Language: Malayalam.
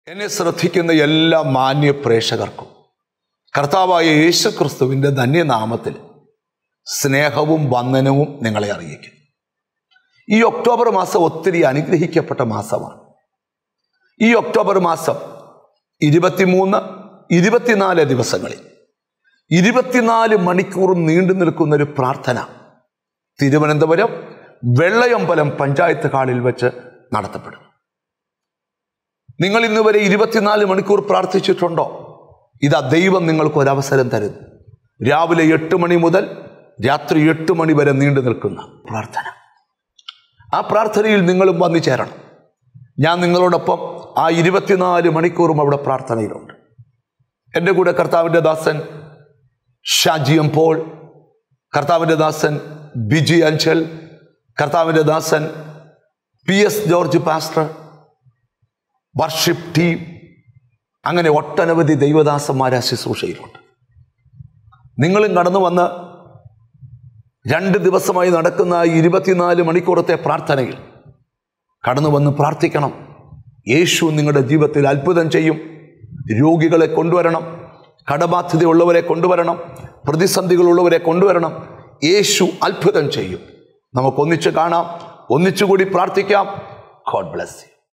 എന്നെ ശ്രദ്ധിക്കുന്ന എല്ലാ മാന്യ പ്രേക്ഷകർക്കും കർത്താവായ യേശു ക്രിസ്തുവിൻ്റെ ധന്യനാമത്തിൽ സ്നേഹവും വന്ദനവും നിങ്ങളെ അറിയിക്കുന്നു ഈ ഒക്ടോബർ മാസം ഒത്തിരി അനുഗ്രഹിക്കപ്പെട്ട മാസമാണ് ഈ ഒക്ടോബർ മാസം ഇരുപത്തിമൂന്ന് ഇരുപത്തിനാല് ദിവസങ്ങളിൽ ഇരുപത്തിനാല് മണിക്കൂറും നീണ്ടു നിൽക്കുന്ന ഒരു പ്രാർത്ഥന തിരുവനന്തപുരം വെള്ളയമ്പലം പഞ്ചായത്ത് ഹാളിൽ വെച്ച് നടത്തപ്പെടും നിങ്ങൾ ഇന്ന് വരെ ഇരുപത്തിനാല് മണിക്കൂർ പ്രാർത്ഥിച്ചിട്ടുണ്ടോ ഇതാ ദൈവം നിങ്ങൾക്ക് ഒരവസരം തരുന്നു രാവിലെ എട്ട് മണി മുതൽ രാത്രി എട്ട് മണി വരെ നീണ്ടു നിൽക്കുന്ന പ്രാർത്ഥന ആ പ്രാർത്ഥനയിൽ നിങ്ങളും വന്നു ചേരണം ഞാൻ നിങ്ങളോടൊപ്പം ആ ഇരുപത്തിനാല് മണിക്കൂറും അവിടെ പ്രാർത്ഥനയിലുണ്ട് എൻ്റെ കൂടെ കർത്താവിൻ്റെ ദാസൻ ഷാജി എം പോൾ കർത്താവിൻ്റെ ദാസൻ ബിജി അഞ്ചൽ കർത്താവിൻ്റെ ദാസൻ P S George pastor worship team അങ്ങനെ ഒട്ടനവധി ദൈവദാസന്മാരെ ശുശ്രൂഷയിലുണ്ട് നിങ്ങളും കടന്നു വന്ന് രണ്ട് ദിവസമായി നടക്കുന്ന ഈ ഇരുപത്തിനാല് മണിക്കൂറത്തെ പ്രാർത്ഥനയിൽ കടന്നു വന്ന് പ്രാർത്ഥിക്കണം യേശു നിങ്ങളുടെ ജീവിതത്തിൽ അത്ഭുതം ചെയ്യും രോഗികളെ കൊണ്ടുവരണം കടബാധ്യതയുള്ളവരെ കൊണ്ടുവരണം പ്രതിസന്ധികളുള്ളവരെ കൊണ്ടുവരണം യേശു അത്ഭുതം ചെയ്യും നമുക്കൊന്നിച്ച് കാണാം ഒന്നിച്ചുകൂടി പ്രാർത്ഥിക്കാം ഗോഡ് ബ്ലസ് യു